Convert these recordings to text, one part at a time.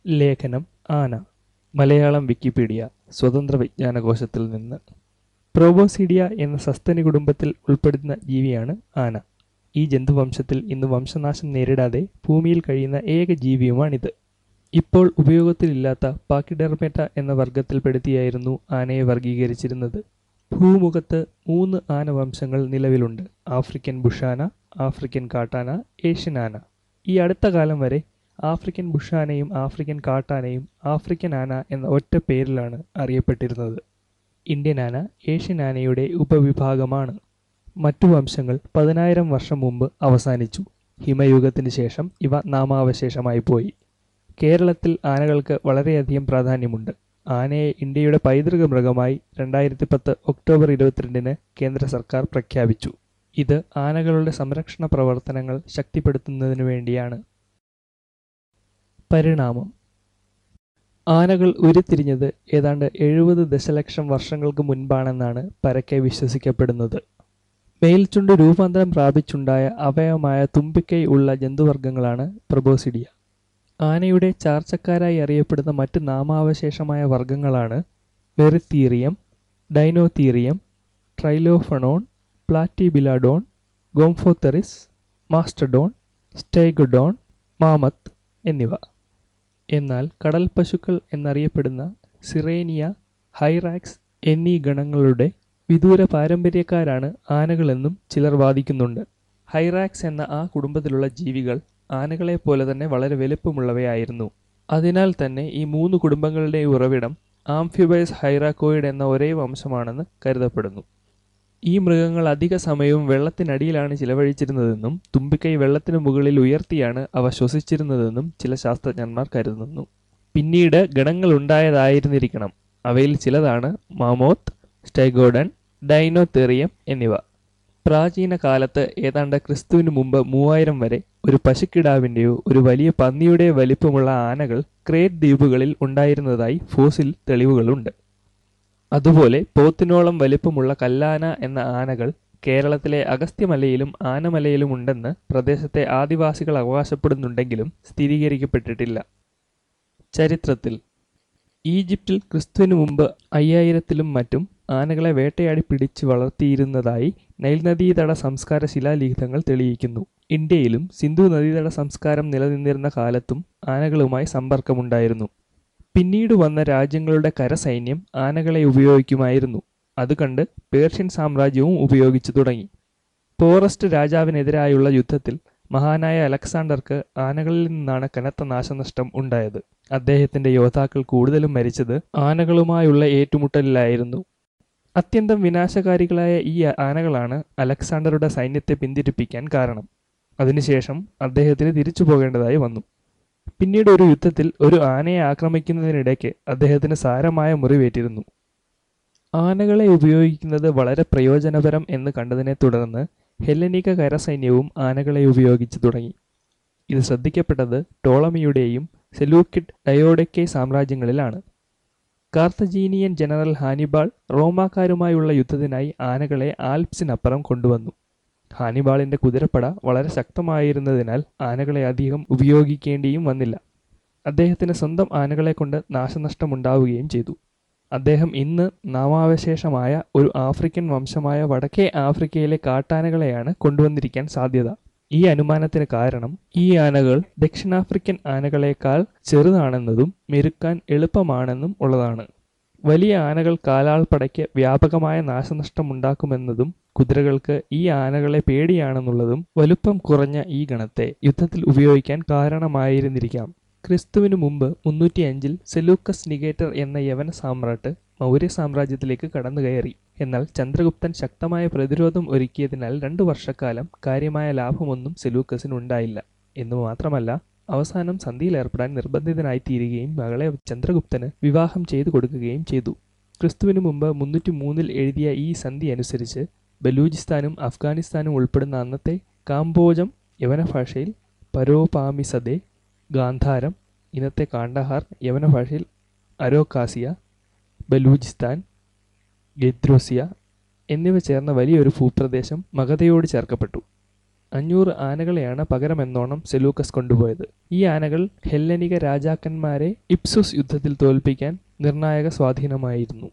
ലേഖനം ആന മലയാളം വിക്കിപീഡിയ സ്വതന്ത്ര വിജ്ഞാനകോശത്തിൽ നിന്ന് പ്രോബോസീഡിയ എന്ന സസ്തനി കുടുംബത്തിൽ ഉൾപ്പെടുന്ന ജീവിയാണ് ആന ഈ ജന്തുവംശത്തിൽ ഇന്ന് വംശനാശം നേരിടാതെ ഭൂമിയിൽ കഴിയുന്ന ഏക ജീവിയുമാണിത് ഇപ്പോൾ ഉപയോഗത്തിലില്ലാത്ത പാക്കിഡെർമേറ്റ എന്ന വർഗത്തിൽപ്പെടുത്തിയായിരുന്നു ആനയെ വർഗീകരിച്ചിരുന്നത് ഭൂമുഖത്ത് മൂന്ന് ആനവംശങ്ങൾ നിലവിലുണ്ട് ആഫ്രിക്കൻ ബുഷാന ആഫ്രിക്കൻ കാട്ടാന ഏഷ്യൻ ആന ഈ അടുത്ത കാലം വരെ ആഫ്രിക്കൻ ബുഷാനയും ആഫ്രിക്കൻ കാട്ടാനയും ആഫ്രിക്കൻ ആന എന്ന ഒറ്റ പേരിലാണ് അറിയപ്പെട്ടിരുന്നത് ഇന്ത്യൻ ആന ഏഷ്യൻ ആനയുടെ ഉപവിഭാഗമാണ് മറ്റു വംശങ്ങൾ പതിനായിരം വർഷം മുമ്പ് അവസാനിച്ചു ഹിമയുഗത്തിന് ശേഷം ഇവ നാമാവശേഷമായി പോയി കേരളത്തിൽ ആനകൾക്ക് വളരെയധികം പ്രാധാന്യമുണ്ട് ആനയെ ഇന്ത്യയുടെ പൈതൃക മൃഗമായി രണ്ടായിരത്തി പത്ത് ഒക്ടോബർ ഇരുപത്തിരണ്ടിന് കേന്ദ്ര സർക്കാർ പ്രഖ്യാപിച്ചു ഇത് ആനകളുടെ സംരക്ഷണ പ്രവർത്തനങ്ങൾ ശക്തിപ്പെടുത്തുന്നതിനു വേണ്ടിയാണ് പരിണാമം ആനകൾ ഉരുത്തിരിഞ്ഞത് ഏതാണ്ട് എഴുപത് ദശലക്ഷം വർഷങ്ങൾക്ക് മുൻപാണെന്നാണ് പരക്കെ വിശ്വസിക്കപ്പെടുന്നത് മേൽചുണ്ട് രൂപാന്തരം പ്രാപിച്ചുണ്ടായ അവയവമായ തുമ്പിക്കൈ ഉള്ള ജന്തുവർഗ്ഗങ്ങളാണ് പ്രബോസിഡിയ ആനയുടെ ചാർച്ചക്കാരായി അറിയപ്പെടുന്ന മറ്റ് നാമാവശേഷമായ വർഗ്ഗങ്ങളാണ് Moeritherium Deinotherium Trilophodon Platybelodon gomphotheres mastodon Stegodon mammoth എന്നിവ എന്നാൽ കടൽ പശുക്കൾ എന്നറിയപ്പെടുന്ന സിറേനിയ ഹൈറാക്സ് എന്നീ ഗണങ്ങളുടെ വിദൂര പാരമ്പര്യക്കാരാണ് ആനകളെന്നും ചിലർ വാദിക്കുന്നുണ്ട് ഹൈറാക്സ് എന്ന ആ കുടുംബത്തിലുള്ള ജീവികൾ ആനകളെ പോലെ തന്നെ വളരെ വലുപ്പമുള്ളവയായിരുന്നു അതിനാൽ തന്നെ ഈ മൂന്ന് കുടുംബങ്ങളുടെ ഉറവിടം ആംഫിബൈസ് ഹൈറാക്കോയിഡ് എന്ന ഒരേ വംശമാണെന്ന് കരുതപ്പെടുന്നു ഈ മൃഗങ്ങൾ അധിക സമയവും വെള്ളത്തിനടിയിലാണ് ചിലവഴിച്ചിരുന്നതെന്നും തുമ്പിക്കൈ വെള്ളത്തിനു മുകളിൽ ഉയർത്തിയാണ് അവ ശ്വസിച്ചിരുന്നതെന്നും ചില ശാസ്ത്രജ്ഞന്മാർ കരുതുന്നു പിന്നീട് ഗണങ്ങളുണ്ടായതായിരുന്നിരിക്കണം അവയിൽ ചിലതാണ് മാമോത്ത് സ്റ്റൈഗോഡൻ ഡൈനോതെറിയം എന്നിവ പ്രാചീന കാലത്ത് ഏതാണ്ട് ക്രിസ്തുവിന് മുമ്പ് മൂവായിരം വരെ ഒരു പശുക്കിടാവിൻ്റെയോ ഒരു വലിയ പന്നിയുടെയോ വലിപ്പമുള്ള ആനകൾ ക്രേറ്റ് ദ്വീപുകളിൽ ഉണ്ടായിരുന്നതായി ഫോസിൽ തെളിവുകളുണ്ട് അതുപോലെ പോത്തിനോളം വലിപ്പമുള്ള കല്ലാന എന്ന ആനകൾ കേരളത്തിലെ അഗസ്ത്യമലയിലും ആനമലയിലും ഉണ്ടെന്ന് പ്രദേശത്തെ ആദിവാസികൾ അവകാശപ്പെടുന്നുണ്ടെങ്കിലും സ്ഥിരീകരിക്കപ്പെട്ടിട്ടില്ല ചരിത്രത്തിൽ ഈജിപ്തിൽ ക്രിസ്തുവിന് മുമ്പ് അയ്യായിരത്തിലും മറ്റും ആനകളെ വേട്ടയാടി പിടിച്ചു വളർത്തിയിരുന്നതായി നൈൽ നദീതട സംസ്കാര ശിലാലിഖിതങ്ങൾ തെളിയിക്കുന്നു ഇന്ത്യയിലും സിന്ധു നദീതട സംസ്കാരം നിലനിന്നിരുന്ന കാലത്തും ആനകളുമായി സമ്പർക്കമുണ്ടായിരുന്നു പിന്നീട് വന്ന രാജ്യങ്ങളുടെ കരസൈന്യം ആനകളെ ഉപയോഗിക്കുമായിരുന്നു അത് കണ്ട് പേർഷ്യൻ സാമ്രാജ്യവും ഉപയോഗിച്ചു തുടങ്ങി പോറസ്റ്റ് രാജാവിനെതിരായുള്ള യുദ്ധത്തിൽ മഹാനായ അലക്സാണ്ടർക്ക് ആനകളിൽ നിന്നാണ് കനത്ത നാശനഷ്ടം ഉണ്ടായത് അദ്ദേഹത്തിന്റെ യോദ്ധാക്കൾ കൂടുതലും മരിച്ചത് ആനകളുമായുള്ള ഏറ്റുമുട്ടലിലായിരുന്നു അത്യന്തം വിനാശകാരികളായ ഈ ആനകളാണ് അലക്സാണ്ടറുടെ സൈന്യത്തെ പിന്തിരിപ്പിക്കാൻ കാരണം അതിനുശേഷം അദ്ദേഹത്തിന് തിരിച്ചു പോകേണ്ടതായി വന്നു പിന്നീട് ഒരു യുദ്ധത്തിൽ ഒരു ആനയെ ആക്രമിക്കുന്നതിനിടയ്ക്ക് അദ്ദേഹത്തിന് സാരമായ മുറിവേറ്റിരുന്നു ആനകളെ ഉപയോഗിക്കുന്നത് വളരെ പ്രയോജനപരം എന്ന് കണ്ടതിനെ തുടർന്ന് ഹെല്ലനിക കരസൈന്യവും ആനകളെ ഉപയോഗിച്ചു തുടങ്ങി ഇത് ശ്രദ്ധിക്കപ്പെട്ടത് ടോളമിയുടെയും സെലൂക്കിഡ് ഡയോഡെക്കെ സാമ്രാജ്യങ്ങളിലാണ് കാർത്തജീനിയൻ ജനറൽ ഹാനിബാൾ റോമാക്കാരുമായുള്ള യുദ്ധത്തിനായി ആനകളെ ആൽപ്സിനപ്പുറം കൊണ്ടുവന്നു ഹാനിബാളിന്റെ കുതിരപ്പട വളരെ ശക്തമായിരുന്നതിനാൽ ആനകളെ അധികം ഉപയോഗിക്കേണ്ടിയും വന്നില്ല അദ്ദേഹത്തിന് സ്വന്തം ആനകളെ കൊണ്ട് നാശനഷ്ടമുണ്ടാവുകയും ചെയ്തു അദ്ദേഹം ഇന്ന് നാമാവശേഷമായ ഒരു ആഫ്രിക്കൻ വംശമായ വടക്കേ ആഫ്രിക്കയിലെ കാട്ടാനകളെയാണ് കൊണ്ടുവന്നിരിക്കാൻ സാധ്യത ഈ അനുമാനത്തിന് കാരണം ഈ ആനകൾ ദക്ഷിണാഫ്രിക്കൻ ആനകളെക്കാൾ ചെറുതാണെന്നതും മെരുക്കാൻ എളുപ്പമാണെന്നും ഉള്ളതാണ് വലിയ ആനകൾ കാലാൾപ്പടയ്ക്ക് വ്യാപകമായ നാശനഷ്ടമുണ്ടാക്കുമെന്നതും കുതിരകൾക്ക് ഈ ആനകളെ പേടിയാണെന്നുള്ളതും വലുപ്പം കുറഞ്ഞ ഈ ഗണത്തെ യുദ്ധത്തിൽ ഉപയോഗിക്കാൻ കാരണമായിരുന്നിരിക്കാം ക്രിസ്തുവിനു മുമ്പ് മുന്നൂറ്റി അഞ്ചിൽ സെലൂക്കസ് നിഗേറ്റർ എന്ന യവന സാമ്രാട്ട് മൗര്യ സാമ്രാജ്യത്തിലേക്ക് കടന്നുകയറി എന്നാൽ ചന്ദ്രഗുപ്തൻ ശക്തമായ പ്രതിരോധം ഒരുക്കിയതിനാൽ രണ്ടു വർഷക്കാലം കാര്യമായ ലാഭമൊന്നും സെലൂക്കസിന് ഉണ്ടായില്ല എന്നു മാത്രമല്ല അവസാനം സന്ധിയിൽ ഏർപ്പെടാൻ നിർബന്ധിതനായി തീരുകയും മകളെ ചന്ദ്രഗുപ്തന് വിവാഹം ചെയ്തു കൊടുക്കുകയും ചെയ്തു ക്രിസ്തുവിനു മുമ്പ് മുന്നൂറ്റി മൂന്നിൽ എഴുതിയ ഈ സന്ധി അനുസരിച്ച് ബലൂചിസ്ഥാനും അഫ്ഗാനിസ്ഥാനും ഉൾപ്പെടുന്ന അന്നത്തെ കാംബോജം യവന ഭാഷയിൽ പരോപാമിസദെ ഗാന്ധാരം ഇന്നത്തെ കാണ്ടഹാർ യവന ഭാഷയിൽ അരോക്കാസിയ ബലൂചിസ്ഥാൻ ഗദ്രോസിയ എന്നിവ ചേർന്ന വലിയൊരു ഭൂപ്രദേശം മഗധയോട് ചേർക്കപ്പെട്ടു അഞ്ഞൂറ് ആനകളെയാണ് പകരമെന്നോണം സെലൂക്കസ് കൊണ്ടുപോയത് ഈ ആനകൾ ഹെല്ലനിക രാജാക്കന്മാരെ ഇപ്സുസ് യുദ്ധത്തിൽ തോൽപ്പിക്കാൻ നിർണായക സ്വാധീനമായിരുന്നു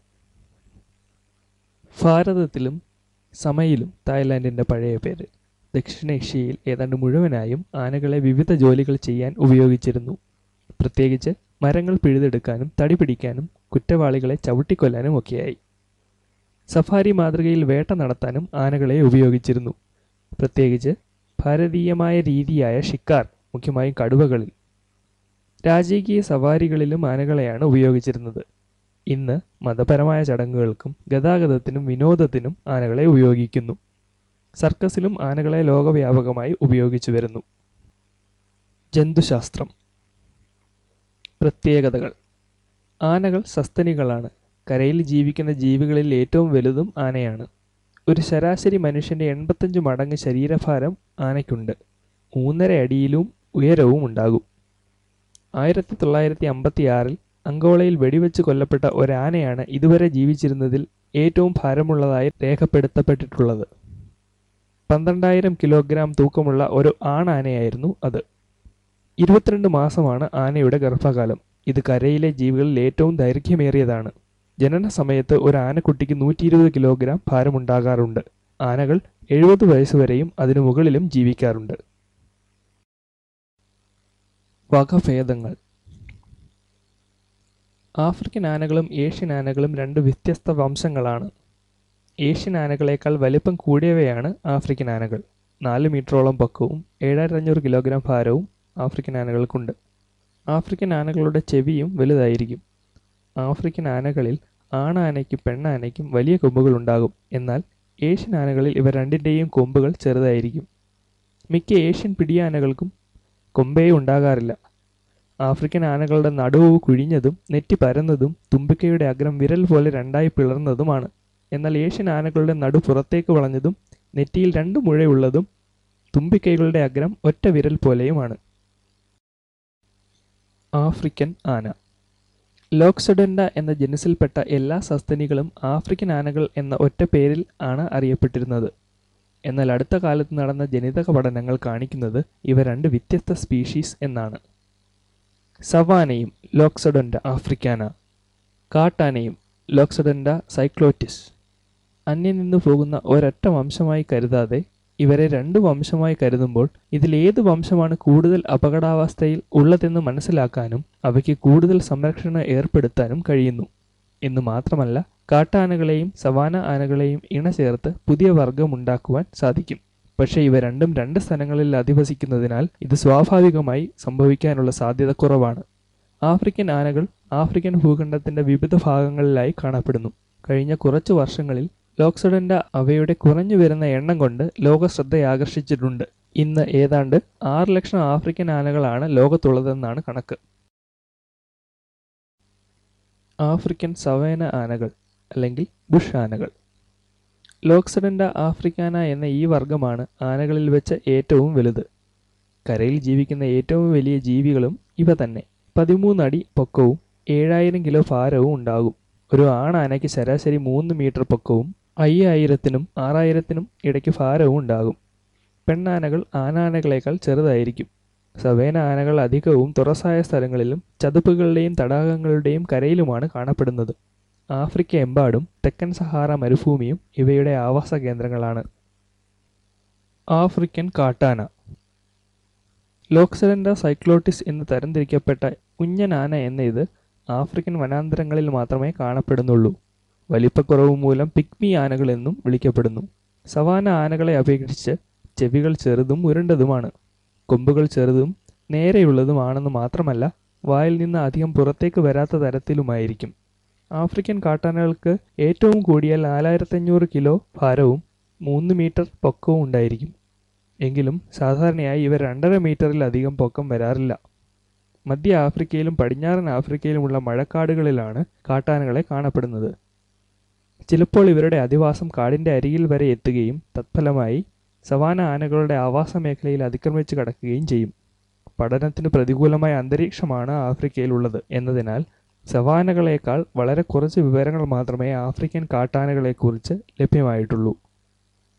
ഭാരതത്തിലും സമയിലും തായ്ലാൻഡിൻ്റെ പഴയ പേര് ദക്ഷിണേഷ്യയിൽ ഏതാണ്ട് മുഴുവനായും ആനകളെ വിവിധ ജോലികൾ ചെയ്യാൻ ഉപയോഗിച്ചിരുന്നു പ്രത്യേകിച്ച് മരങ്ങൾ പിഴുതെടുക്കാനും തടി പിടിക്കാനും കുറ്റവാളികളെ ചവിട്ടിക്കൊല്ലാനും ഒക്കെയായി സഫാരി മാതൃകയിൽ വേട്ട നടത്താനും ആനകളെ ഉപയോഗിച്ചിരുന്നു പ്രത്യേകിച്ച് ഭാരതീയമായ രീതിയായ ഷിക്കാർ മുഖ്യമായും കടുവകളിൽ രാജകീയ സവാരികളിലും ആനകളെയാണ് ഉപയോഗിച്ചിരുന്നത് ഇന്ന് മതപരമായ ചടങ്ങുകൾക്കും ഗതാഗതത്തിനും വിനോദത്തിനും ആനകളെ ഉപയോഗിക്കുന്നു സർക്കസിലും ആനകളെ ലോകവ്യാപകമായി ഉപയോഗിച്ചു വരുന്നു ജന്തുശാസ്ത്രം പ്രത്യേകതകൾ ആനകൾ സസ്തനികളാണ് കരയിൽ ജീവിക്കുന്ന ജീവികളിൽ ഏറ്റവും വലുതും ആനയാണ് ഒരു ശരാശരി മനുഷ്യൻ്റെ എൺപത്തഞ്ച് മടങ്ങ് ശരീരഭാരം ആനയ്ക്കുണ്ട് മൂന്നര അടിയിലും ഉയരവും ഉണ്ടാകും ആയിരത്തി തൊള്ളായിരത്തി അമ്പത്തി ആറിൽ അങ്കോളയിൽ വെടിവെച്ച് കൊല്ലപ്പെട്ട ഒരാനയാണ് ഇതുവരെ ജീവിച്ചിരുന്നതിൽ ഏറ്റവും ഭാരമുള്ളതായി രേഖപ്പെടുത്തപ്പെട്ടിട്ടുള്ളത് പന്ത്രണ്ടായിരം കിലോഗ്രാം തൂക്കമുള്ള ഒരു ആണാനയായിരുന്നു അത് ഇരുപത്തിരണ്ട് മാസമാണ് ആനയുടെ ഗർഭകാലം ഇത് കരയിലെ ജീവികളിൽ ഏറ്റവും ദൈർഘ്യമേറിയതാണ് ജനന സമയത്ത് ഒരു ആനക്കുട്ടിക്ക് നൂറ്റി ഇരുപത് കിലോഗ്രാം ഭാരമുണ്ടാകാറുണ്ട് ആനകൾ എഴുപത് വയസ്സുവരെയും അതിനു മുകളിലും ജീവിക്കാറുണ്ട് വകഭേദങ്ങൾ ആഫ്രിക്കൻ ആനകളും ഏഷ്യൻ ആനകളും രണ്ട് വ്യത്യസ്ത വംശങ്ങളാണ് ഏഷ്യൻ ആനകളേക്കാൾ വലിപ്പം കൂടിയവയാണ് ആഫ്രിക്കൻ ആനകൾ നാല് മീറ്ററോളം പൊക്കവും ഏഴായിരത്തി അഞ്ഞൂറ് കിലോഗ്രാം ഭാരവും ആഫ്രിക്കൻ ആനകൾക്കുണ്ട് ആഫ്രിക്കൻ ആനകളുടെ ചെവിയും വലുതായിരിക്കും ആഫ്രിക്കൻ ആനകളിൽ ആണാനയ്ക്കും പെണ്ണാനയ്ക്കും വലിയ കൊമ്പുകൾ ഉണ്ടാകും എന്നാൽ ഏഷ്യൻ ആനകളിൽ ഇവ രണ്ടിൻ്റെയും കൊമ്പുകൾ ചെറുതായിരിക്കും മിക്ക ഏഷ്യൻ പിടിയാനകൾക്കും കൊമ്പേ ഉണ്ടാകാറില്ല ആഫ്രിക്കൻ ആനകളുടെ നടുവ് കുഴിഞ്ഞതും നെറ്റി പരന്നതും തുമ്പിക്കൈയുടെ അഗ്രം വിരൽ പോലെ രണ്ടായി പിളർന്നതുമാണ് എന്നാൽ ഏഷ്യൻ ആനകളുടെ നടു പുറത്തേക്ക് വളഞ്ഞതും നെറ്റിയിൽ രണ്ട് മുഴയുള്ളതും തുമ്പിക്കൈകളുടെ അഗ്രം ഒറ്റ വിരൽ പോലെയുമാണ് ആഫ്രിക്കൻ ആന ലോക്സഡൻഡ എന്ന ജനുസിൽപ്പെട്ട എല്ലാ സസ്തനികളും ആഫ്രിക്കൻ ആനകൾ എന്ന ഒറ്റ പേരിൽ ആണ് അറിയപ്പെട്ടിരുന്നത് എന്നാൽ അടുത്ത കാലത്ത് നടന്ന ജനിതക പഠനങ്ങൾ കാണിക്കുന്നത് ഇവ രണ്ട് വ്യത്യസ്ത സ്പീഷീസ് എന്നാണ് സവാനയും ലോക്സഡൻഡ ആഫ്രിക്കാന കാട്ടാനയും ലോക്സഡൻഡ സൈക്ലോറ്റിസ് അന്യം നിന്നു പോകുന്ന ഒരൊറ്റ വംശമായി കരുതാതെ ഇവരെ രണ്ട് വംശമായി കരുതുമ്പോൾ ഇതിൽ ഏത് വംശമാണ് കൂടുതൽ അപകടാവസ്ഥയിൽ ഉള്ളതെന്ന് മനസ്സിലാക്കാനും അവയ്ക്ക് കൂടുതൽ സംരക്ഷണം ഏർപ്പെടുത്താനും കഴിയുന്നു എന്ന് മാത്രമല്ല കാട്ടാനകളെയും സവാന ആനകളെയും ഇണചേർത്ത് പുതിയ വർഗം ഉണ്ടാക്കുവാൻ സാധിക്കും പക്ഷേ ഇവ രണ്ടും രണ്ട് സ്ഥലങ്ങളിൽ അധിവസിക്കുന്നതിനാൽ ഇത് സ്വാഭാവികമായി സംഭവിക്കാനുള്ള സാധ്യത കുറവാണ് ആഫ്രിക്കൻ ആനകൾ ആഫ്രിക്കൻ ഭൂഖണ്ഡത്തിന്റെ വിവിധ ഭാഗങ്ങളിലായി കാണപ്പെടുന്നു കഴിഞ്ഞ കുറച്ചു വർഷങ്ങളിൽ ലോക്സഡൻഡ അവയുടെ കുറഞ്ഞു വരുന്ന എണ്ണം കൊണ്ട് ലോക ശ്രദ്ധയാകർഷിച്ചിട്ടുണ്ട് ഇന്ന് ഏതാണ്ട് ആറ് ലക്ഷം ആഫ്രിക്കൻ ആനകളാണ് ലോകത്തുള്ളതെന്നാണ് കണക്ക് ആഫ്രിക്കൻ സവേന ആനകൾ അല്ലെങ്കിൽ ബുഷ് ആനകൾ ലോക്സഡൻഡ ആഫ്രിക്കാന എന്ന ഈ വർഗമാണ് ആനകളിൽ വെച്ച് ഏറ്റവും വലുത് കരയിൽ ജീവിക്കുന്ന ഏറ്റവും വലിയ ജീവികളും ഇവ തന്നെ പതിമൂന്ന് അടി പൊക്കവും ഏഴായിരം കിലോ ഭാരവും ഉണ്ടാകും ഒരു ആണാനയ്ക്ക് ശരാശരി മൂന്ന് മീറ്റർ പൊക്കവും അയ്യായിരത്തിനും ആറായിരത്തിനും ഇടയ്ക്ക് ഭാരവും ഉണ്ടാകും പെണ്ണാനകൾ ആനാനകളേക്കാൾ ചെറുതായിരിക്കും സവേന ആനകൾ അധികവും തുറസായ സ്ഥലങ്ങളിലും ചതുപ്പുകളുടെയും തടാകങ്ങളുടെയും കരയിലുമാണ് കാണപ്പെടുന്നത് ആഫ്രിക്ക എമ്പാടും തെക്കൻ സഹാറ മരുഭൂമിയും ഇവയുടെ ആവാസ കേന്ദ്രങ്ങളാണ് ആഫ്രിക്കൻ കാട്ടാന ലോക്സലൻഡ സൈക്ലോട്ടിസ് എന്ന് തരംതിരിക്കപ്പെട്ട കുഞ്ഞനാന എന്ന ഇത് ആഫ്രിക്കൻ വനാന്തരങ്ങളിൽ മാത്രമേ കാണപ്പെടുന്നുള്ളൂ വലിപ്പക്കുറവ് മൂലം പിഗ്മി ആനകൾ എന്നും വിളിക്കപ്പെടുന്നു സവാന ആനകളെ അപേക്ഷിച്ച് ചെവികൾ ചെറുതും ഉരുണ്ടതുമാണ് കൊമ്പുകൾ ചെറുതും നേരെയുള്ളതുമാണെന്ന് മാത്രമല്ല വായിൽ നിന്ന് അധികം പുറത്തേക്ക് വരാത്ത തരത്തിലുമായിരിക്കും ആഫ്രിക്കൻ കാട്ടാനകൾക്ക് ഏറ്റവും കൂടിയാൽ നാലായിരത്തഞ്ഞൂറ് കിലോ ഭാരവും മൂന്ന് മീറ്റർ പൊക്കവും ഉണ്ടായിരിക്കും എങ്കിലും സാധാരണയായി ഇവ രണ്ടര മീറ്ററിലധികം പൊക്കം വരാറില്ല മധ്യ ആഫ്രിക്കയിലും പടിഞ്ഞാറൻ ആഫ്രിക്കയിലുമുള്ള മഴക്കാടുകളിലാണ് കാട്ടാനകളെ കാണപ്പെടുന്നത് ചിലപ്പോൾ ഇവരുടെ അധിവാസം കാടിൻ്റെ അരികിൽ വരെ എത്തുകയും തത്ഫലമായി സവാന ആനകളുടെ ആവാസ മേഖലയിൽ അതിക്രമിച്ച് കടക്കുകയും ചെയ്യും പഠനത്തിന് പ്രതികൂലമായ അന്തരീക്ഷമാണ് ആഫ്രിക്കയിലുള്ളത് എന്നതിനാൽ സവാനകളേക്കാൾ വളരെ കുറച്ച് വിവരങ്ങൾ മാത്രമേ ആഫ്രിക്കൻ കാട്ടാനകളെക്കുറിച്ച് ലഭ്യമായിട്ടുള്ളൂ